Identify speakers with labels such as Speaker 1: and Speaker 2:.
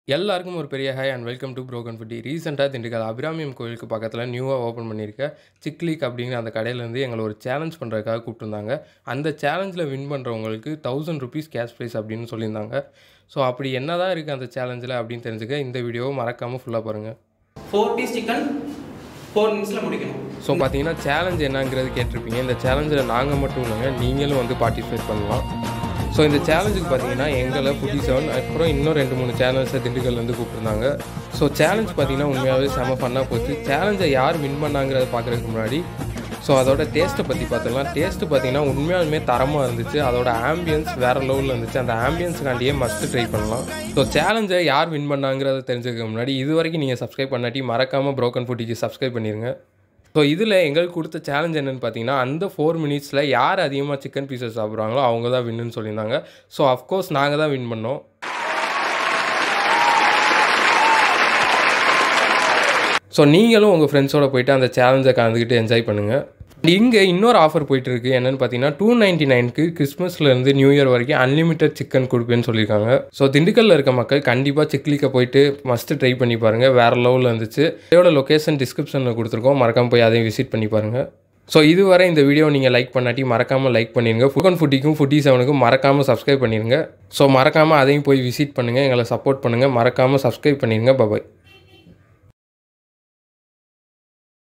Speaker 1: எல்லாருக்கும் ஒரு பெரிய hi and welcome to broken foodie ரீசெண்டாக திண்டுக்கல் அபிராமியம் கோயிலுக்கு பக்கத்தில் நியூவாக ஓப்பன் பண்ணியிருக்க சிக்லிக் அப்படிங்கிற அந்த கடையிலேருந்து எங்களை ஒரு சேலஞ்ச் பண்ணுறதுக்காக கூப்பிட்டுருந்தாங்க அந்த சேலஞ்சில் வின் பண்ணுறவங்களுக்கு தௌசண்ட் ருபீஸ் கேஷ் ப்ரைஸ் அப்படின்னு சொல்லியிருந்தாங்க ஸோ அப்படி என்ன தான் இருக்குது அந்த சேலஞ்சில் அப்படின்னு தெரிஞ்சுக்க இந்த வீடியோவை மறக்காமல் ஃபுல்லாக பாருங்கள்
Speaker 2: ஃபோர் பீஸ் சிக்கன் ஃபோர் மினிட்ஸில் முடிக்கணும்
Speaker 1: ஸோ பார்த்தீங்கன்னா சேலஞ்ச் என்னங்கிறது கேட்டிருப்பீங்க இந்த சேலஞ்சில் நாங்கள் மட்டும் இல்லைங்க நீங்களும் வந்து பார்ட்டிசிபேட் பண்ணலாம் ஸோ இந்த சேலஞ்சுக்கு பார்த்தீங்கன்னா எங்களை புட்டி செவன் அப்புறம் இன்னும் ரெண்டு மூணு சேனல்ஸை திண்டுக்கல்லேருந்து கூப்பிட்டுருந்தாங்க ஸோ சேலஞ்ச் பார்த்தீங்கன்னா உண்மையாகவே செம ஃபன்னாக போச்சு சேலஞ்சை யார் வின் பண்ணாங்கிறத பார்க்குறதுக்கு முன்னாடி ஸோ அதோட டேஸ்ட்டை பற்றி பார்த்துக்கலாம் டேஸ்ட்டு பார்த்தீங்கன்னா உண்மையாலுமே தரமாக இருந்துச்சு அதோட ஆம்பியன்ஸ் வேறு லெவலில் இருந்துச்சு அந்த ஆம்பியன்ஸுக்காண்டியே மஸ்ட் ட்ரை பண்ணலாம் ஸோ சேலஞ்சை யார் வின் பண்ணாங்கிறத தெரிஞ்சுக்க முன்னாடி இது வரைக்கும் நீங்கள் சப்ஸ்கிரைப் பண்ணாட்டி மறக்காமல் ப்ரோக்கன் ஃபுட்டிக்கு சப்ஸ்கிரைப் பண்ணிடுங்க ஸோ இதில் எங்களுக்கு கொடுத்த சேலஞ்ச் என்னென்னு பார்த்தீங்கன்னா அந்த ஃபோர் மினிட்ஸில் யார் அதிகமாக சிக்கன் பீசஸ் சாப்பிட்றாங்களோ அவங்க தான் வின்னுன்னு சொல்லியிருந்தாங்க ஸோ அஃப்கோர்ஸ் நாங்கள் தான் வின் பண்ணோம் ஸோ நீங்களும் உங்கள் ஃப்ரெண்ட்ஸோட போயிட்டு அந்த சேலஞ்சை கலந்துக்கிட்டு என்ஜாய் பண்ணுங்கள் இங்கே இன்னொரு ஆஃபர் போயிட்டு இருக்கு என்னன்னு பார்த்தீங்கன்னா டூ நைன்ட்டி நைனுக்கு கிறிஸ்மஸ்லேருந்து நியூ இயர் வரைக்கும் அன்லிமிட்டட் சிக்கன் கொடுப்பேன்னு சொல்லியிருக்காங்க ஸோ திண்டுக்கல்ல இருக்க மக்கள் கண்டிப்பாக சிக்லிக்க போயிட்டு மஸ்ட்டு ட்ரை பண்ணி பாருங்கள் வேறு லெவலில் இருந்துச்சு இதோட லொக்கேஷன் டிஸ்கிரிப்ஷனில் கொடுத்துருக்கோம் மறக்காம போய் அதையும் விசிட் பண்ணி பாருங்கள் ஸோ இதுவரை இந்த வீடியோ நீங்கள் லைக் பண்ணாட்டி மறக்காமல் லைக் பண்ணிடுங்க ஃபுகன் ஃபுட்டிக்கும் ஃபுட்டி செவனுக்கும் மறக்காமல் சப்ஸ்கிரைப் பண்ணிடுங்க ஸோ மறக்காமல் அதையும் போய் விசிட் பண்ணுங்கள் எங்களை சப்போர்ட் பண்ணுங்கள் மறக்காமல் சப்ஸ்கிரைப் பண்ணிடுங்க பபாய்